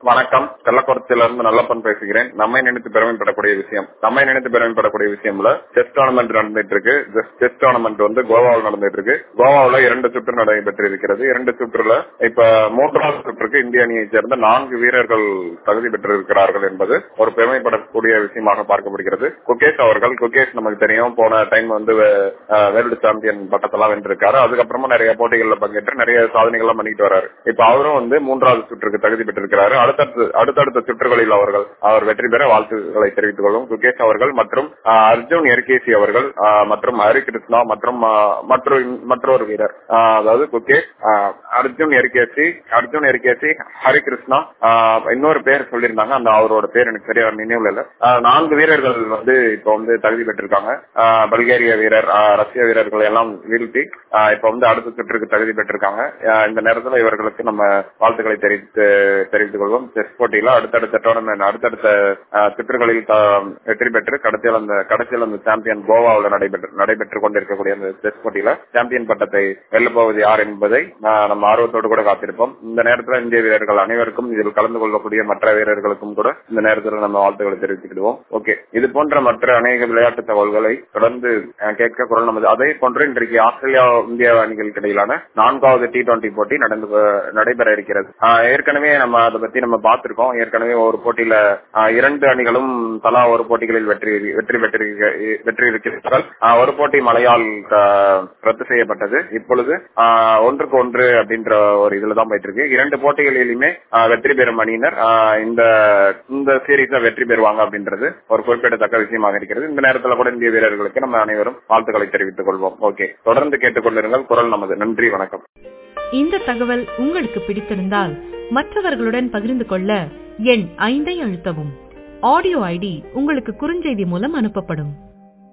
வணக்கம் கள்ளக்குறிச்சியிலிருந்து நல்லப்பன் பேசுகிறேன் நம்மை நினைத்து பெருமைப்படக்கூடிய விஷயம் நம்மை நினைத்து பெருமைப்படக்கூடிய விஷயம்ல செஸ் டோர்னமெண்ட் நடந்துட்டு இருக்கு செஸ் டோர்னமெண்ட் வந்து கோவாவில் நடந்துட்டு இருக்கு கோவாவில் இரண்டு சுற்று நடைபெற்று இருக்கிறது இரண்டு சுற்றுல இப்ப மூன்றாவது சுற்றுக்கு இந்திய அணியைச் சேர்ந்த நான்கு வீரர்கள் தகுதி பெற்றிருக்கிறார்கள் என்பது ஒரு பெருமைப்படக்கூடிய விஷயமாக பார்க்கப்படுகிறது குகேஷ் அவர்கள் குகேஷ் நமக்கு தெரியும் போன டைம் வந்து வேர்ல்டு சாம்பியன் பட்டத்தெல்லாம் வென்றிருக்காரு அதுக்கப்புறமா நிறைய போட்டிகள்ல பங்கேற்று நிறைய சாதனைகள்லாம் பண்ணிட்டு வராரு இப்ப அவரும் வந்து மூன்றாவது சுற்றுக்கு தகுதி பெற்றிருக்கிறாரு அடுத்தடுத்த அடுத்தடுத்த சுற்றுகளில் அவர்கள் அவர் வெற்றி பெற வாழ்த்துக்களை தெரிவித்துக் கொள்வோம் குகேஷ் அவர்கள் மற்றும் அர்ஜுன் எர்கேசி அவர்கள் மற்றும் ஹரிகிருஷ்ணா மற்றும் மற்றொரு வீரர் அதாவது குகேஷ் அர்ஜுன் எர்கேசி அர்ஜுன் எர்கேசி ஹரிகிருஷ்ணா இன்னொரு பேர் சொல்லியிருந்தாங்க அந்த அவரோட பேர் எனக்கு சரியா நினைவுல இல்ல நான்கு வீரர்கள் வந்து இப்ப வந்து தகுதி பெற்றிருக்காங்க பல்கேரிய வீரர் ரஷ்ய வீரர்கள் எல்லாம் வீழ்த்தி இப்ப வந்து அடுத்த சுற்றுக்கு தகுதி பெற்றிருக்காங்க இந்த நேரத்தில் இவர்களுக்கு நம்ம வாழ்த்துக்களை தெரிவித்து தெரிவித்துக் கொள்வோம் செஸ் போட்டியில அடுத்தடுத்த டோர்னமெண்ட் அடுத்தடுத்த சுற்றுகளில் வெற்றி பெற்று கடைசியில் அந்த கடைசியில் அந்த சாம்பியன் கோவாவில் நடைபெற்று நடைபெற்றுக் கொண்டிருக்கக்கூடிய அந்த செஸ் போட்டியில சாம்பியன் பட்டத்தை வெல்லப்போவது யார் என்பதை நம்ம ஆர்வத்தோடு கூட காத்திருப்போம் இந்த நேரத்தில் இந்திய வீரர்கள் அனைவருக்கும் இதில் கலந்து கொள்ளக்கூடிய மற்ற வீரர்களுக்கும் கூட இந்த நேரத்தில் நம்ம வாழ்த்துக்களை தெரிவித்துக்கிடுவோம் ஓகே இது போன்ற மற்ற அநேக விளையாட்டு தகவல்களை தொடர்ந்து கேட்க குரல் நமது அதே போன்று இன்றைக்கு ஆஸ்திரேலியா இந்திய அணிகளுக்கு இடையிலான நான்காவது டி டுவெண்டி போட்டி நடந்து நடைபெற இருக்கிறது ஏற்கனவே நம்ம அதை பத்தி நம்ம பார்த்திருக்கோம் ஏற்கனவே ஒரு போட்டியில இரண்டு அணிகளும் தலா ஒரு போட்டிகளில் வெற்றி வெற்றி பெற்று வெற்றி இருக்கிறார்கள் ஒரு போட்டி மழையால் ரத்து செய்யப்பட்டது இப்பொழுது ஒன்றுக்கு ஒன்று அப்படின்ற ஒரு இதுல தான் போயிட்டு இருக்கு இரண்டு போட்டிகளிலுமே வெற்றி பெறும் அணியினர் இந்த இந்த சீரீஸ்ல வெற்றி பெறுவாங்க அப்படின்றது ஒரு குறிப்பிடத்தக்க விஷயமாக இருக்கிறது இந்த நேரத்தில் கூட இந்திய வீரர்களுக்கு நம்ம அனைவரும் வாழ்த்துக்களை தெரிவித்துக் கொள்வோம் ஓகே தொடர்ந்து கேட்டுக்கொண்டிருங்கள் குரல் நமது நன்றி வணக்கம் இந்த தகவல் உங்களுக்கு பிடித்திருந்தால் மற்றவர்களுடன் பகிர்ந்து கொள்ள எண் ஐந்தை அழுத்தவும் ஆடியோ ஐடி உங்களுக்கு குறுஞ்செய்தி மூலம் அனுப்பப்படும்